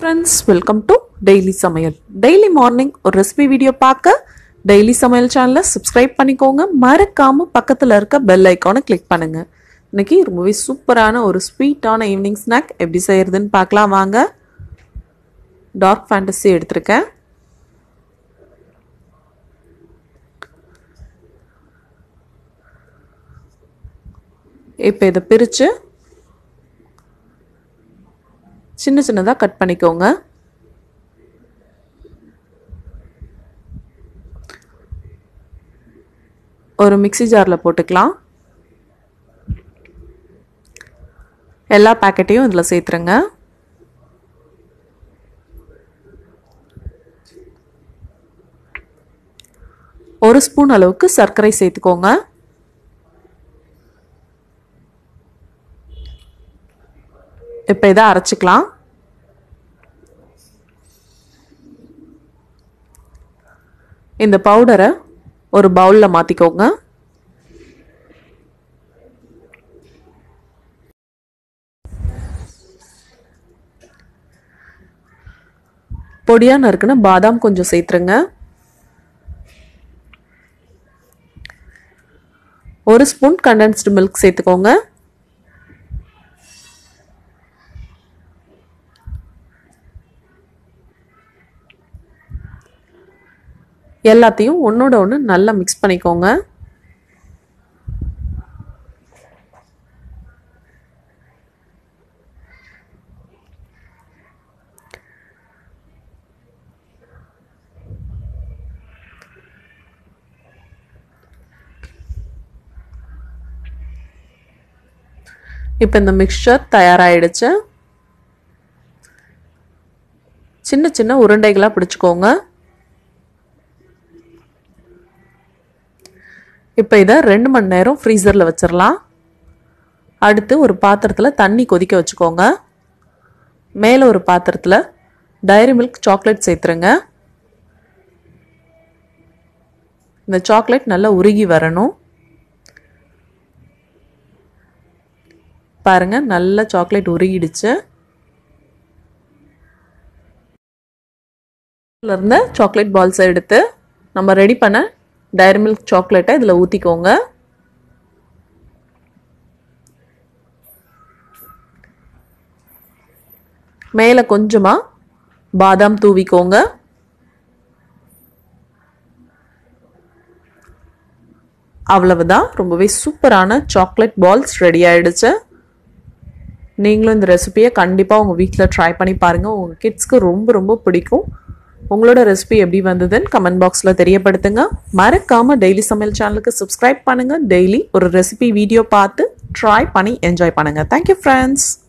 friends welcome to daily சமையல் daily morning ஒரு recipe video பார்க்க டெய்லி சமையல் சேனலை சப்ஸ்கிரைப் பண்ணிக்கோங்க மறக்காம பக்கத்தில் இருக்க பெல் ஐக்கானை கிளிக் பண்ணுங்க இன்னைக்கு ரொம்பவே சூப்பரான ஒரு ஸ்வீட்டான ஈவினிங் ஸ்நாக் எப்படி செய்யறதுன்னு பார்க்கலாம் வாங்க டார்க் ஃபேண்டசி எடுத்திருக்கேன் இப்போ இதை பிரித்து சின்ன சின்னதாக கட் பண்ணிக்கோங்க ஒரு மிக்சி ஜாரில் போட்டுக்கலாம் எல்லா பேக்கெட்டையும் இதில் சேர்த்துருங்க ஒரு ஸ்பூன் அளவுக்கு சர்க்கரை சேர்த்துக்கோங்க இப்போ இதை அரைச்சிக்கலாம் இந்த பவுடரை ஒரு பவுலில் மாற்றிக்கோங்க பொடியாக நறுக்குன்னு பாதாம் கொஞ்சம் சேர்த்துருங்க ஒரு ஸ்பூன் கண்டென்ஸ்டு மில்க் சேர்த்துக்கோங்க எல்லாத்தையும் ஒன்றோட ஒன்று நல்லா மிக்ஸ் பண்ணிக்கோங்க இப்போ இந்த மிக்சர் தயாராகிடுச்சு சின்ன சின்ன உருண்டைகளாக பிடிச்சிக்கோங்க இப்போ இதை ரெண்டு மணி நேரம் ஃப்ரீசரில் வச்சிடலாம் அடுத்து ஒரு பாத்திரத்தில் தண்ணி கொதிக்க வச்சுக்கோங்க மேலே ஒரு பாத்திரத்தில் டைரி மில்க் சாக்லேட் சேர்த்துருங்க இந்த சாக்லேட் நல்லா உருகி வரணும் பாருங்க நல்ல சாக்லேட் உருகிடுச்சு இருந்த சாக்லேட் பால்ஸை எடுத்து நம்ம ரெடி பண்ண டைரி மில்க் சாக்லேட்டை இதில் ஊற்றிக்கோங்க மேலே கொஞ்சமாக பாதாம் தூவிக்கோங்க அவ்வளவுதான் ரொம்பவே சூப்பரான சாக்லேட் பால்ஸ் ரெடி ஆயிடுச்சு நீங்களும் இந்த ரெசிபியை கண்டிப்பாக உங்கள் வீட்டில் ட்ரை பண்ணி பாருங்கள் உங்கள் கிட்ஸ்க்கு ரொம்ப ரொம்ப பிடிக்கும் உங்களோட ரெசிபி எப்படி வந்ததுன்னு கமெண்ட் பாக்ஸில் தெரியப்படுத்துங்க மறக்காமல் டெய்லி சமையல் சேனலுக்கு சப்ஸ்கிரைப் பண்ணுங்கள் டெய்லி ஒரு ரெசிபி வீடியோ பார்த்து ட்ரை பண்ணி என்ஜாய் பண்ணுங்கள் தேங்க்யூ ஃப்ரெண்ட்ஸ்